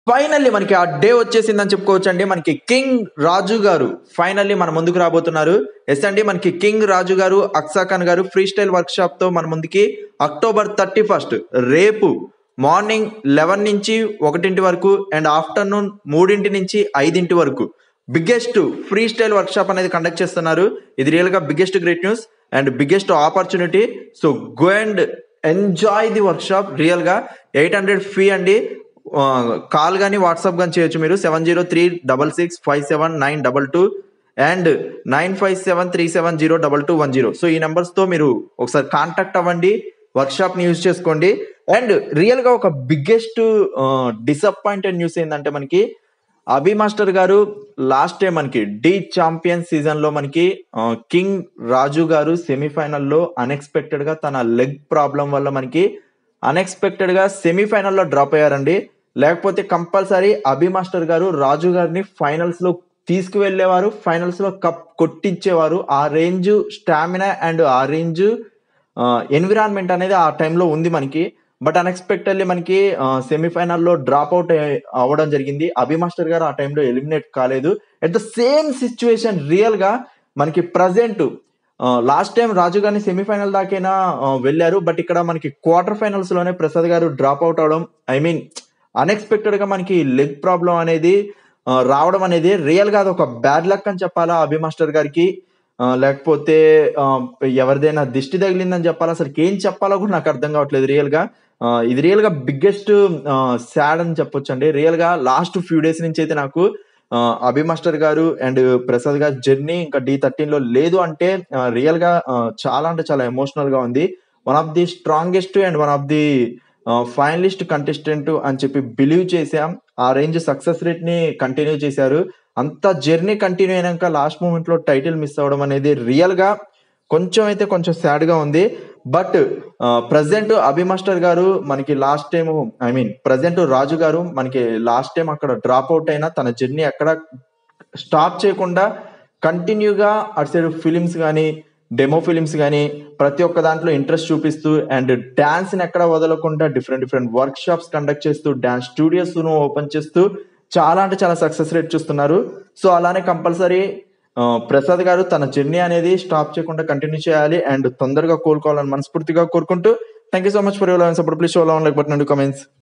finally మనకి ఆ day వచ్చేసిందని చెప్పుకోవచ్చు అండి మనకి కింగ్ రాజు గారు ఫైనల్లీ మన ముందుకు రాబోతున్నారు ఎస్ అండి మనకి కింగ్ రాజు గారు అక్సా ఖాన్ గారు ఫ్రీ స్టైల్ వర్క్ షాప్ తో మన ముందుకి అక్టోబర్ థర్టీ ఫస్ట్ రేపు మార్నింగ్ లెవెన్ నుంచి ఒకటింటి వరకు అండ్ ఆఫ్టర్నూన్ మూడింటి నుంచి ఐదింటి వరకు biggest free style workshop అనేది కండక్ట్ చేస్తున్నారు ఇది రియల్ గా biggest great news and biggest opportunity so go and enjoy the workshop real గా ఎయిట్ హండ్రెడ్ ఫీ అండి కాల్ కానీ వాట్సాప్ కానీ చేయొచ్చు మీరు seven zero three double six five seven nine double two and nine five seven three seven zero double two one zero so ఈ numbers తో మీరు ఒకసారి కాంటాక్ట్ అవ్వండి వర్క్ షాప్ ని యూజ్ చేసుకోండి అండ్ రియల్ గా ఒక బిగ్గెస్ట్ డిసప్పాయింటెడ్ న్యూస్ ఏంటంటే మనకి అభి మాస్టర్ గారు లాస్ట్ టైం మనకి డి ఛాంపియన్ సీజన్ లో మనకి ఆ, కింగ్ రాజు గారు సెమీఫైనల్లో అన్ఎక్స్పెక్టెడ్ గా తన లెగ్ ప్రాబ్లం వల్ల మనకి అన్ఎక్స్పెక్టెడ్ గా సెమీఫైనల్లో డ్రాప్ అయ్యారండి లేకపోతే కంపల్సరీ అభి మాస్టర్ గారు రాజు గారిని ఫైనల్స్ లో తీసుకువెళ్లేవారు ఫైనల్స్ లో కప్ కొట్టించేవారు ఆ రేంజ్ స్టామినా అండ్ ఆ రేంజ్ ఎన్విరాన్మెంట్ అనేది ఆ టైంలో ఉంది మనకి బట్ అన్ఎక్స్పెక్టెడ్లీ మనకి సెమీఫైనల్లో డ్రాప్ అవుట్ అవ్వడం జరిగింది అభి మాస్టర్ గారు ఆ టైంలో ఎలిమినేట్ కాలేదు at the same situation real గా మనకి ప్రజెంట్ లాస్ట్ టైం రాజు గారిని సెమీఫైనల్ దాకైనా ఆ, వెళ్ళారు బట్ ఇక్కడ మనకి క్వార్టర్ ఫైనల్స్ లోనే ప్రసాద్ గారు డ్రాప్ అవుట్ అవడం ఐ మీన్ అన్ఎక్స్పెక్టెడ్ గా మనకి లెగ్ ప్రాబ్లం అనేది ఆ, రావడం అనేది రియల్ గా అది ఒక బ్యాడ్ లక్ అని చెప్పాలా అభి మాస్టర్ గారికి ఆ, లేకపోతే ఆ, ఎవరిదైనా దిష్టి తగిలిందని చెప్పాలా అసలు ఏం చెప్పాలో కూడా నాకు అర్థం కావట్లేదు రియల్ గా ఆ, ఇది రియల్ గా బిగ్గెస్ట్ సాడ్ అని చెప్పొచ్చు అండి రియల్ గా లాస్ట్ ఫ్యూ డేస్ నుంచి అయితే నాకు ఆ, అభి మాస్టర్ గారు అండ్ ప్రసాద్ గారి జర్నీ ఇంకా డి థర్టీన్ లో లేదు అంటే రియల్ గా ఆ, చాలా అంటే చాలా ఎమోషనల్ గా ఉంది one of the strongest and one of the finalist contestant అని చెప్పి బిలీవ్ చేసాం ఆ రేంజ్ సక్సెస్ రేట్ ని కంటిన్యూ చేశారు అంత జర్నీ కంటిన్యూ అయినాక లాస్ట్ మూమెంట్ లో టైటిల్ మిస్ అవ్వడం అనేది రియల్ గా కొంచెం అయితే కొంచెం సాడ్ గా ఉంది బట్ ప్రజెంట్ అభి మాస్టర్ గారు మనకి last time I mean present Raju గారు మనకి లాస్ట్ టైం అక్కడ డ్రాప్ అవుట్ అయినా తన జర్నీ ఎక్కడ స్టాప్ చేయకుండా కంటిన్యూగా అటు సైడ్ ఫిలిమ్స్ కానీ డెమో ఫిలిమ్స్ కానీ ప్రతి ఒక్క దాంట్లో ఇంట్రెస్ట్ చూపిస్తూ అండ్ డాన్స్ ని ఎక్కడ వదలకుండా different different workshops conduct చేస్తూ డాన్స్ స్టూడియోస్ ను ఓపెన్ చేస్తూ చాలా అంటే చాలా సక్సెస్ రేట్ చూస్తున్నారు సో అలానే కంపల్సరీ ప్రసాద్ గారు తన జర్నీ అనేది స్టాప్ చేయకుండా కంటిన్యూ చేయాలి అండ్ తొందరగా కోలుకోవాలని మనస్ఫూర్తిగా కోరుకుంటూ thank you so much for your support please show like but comments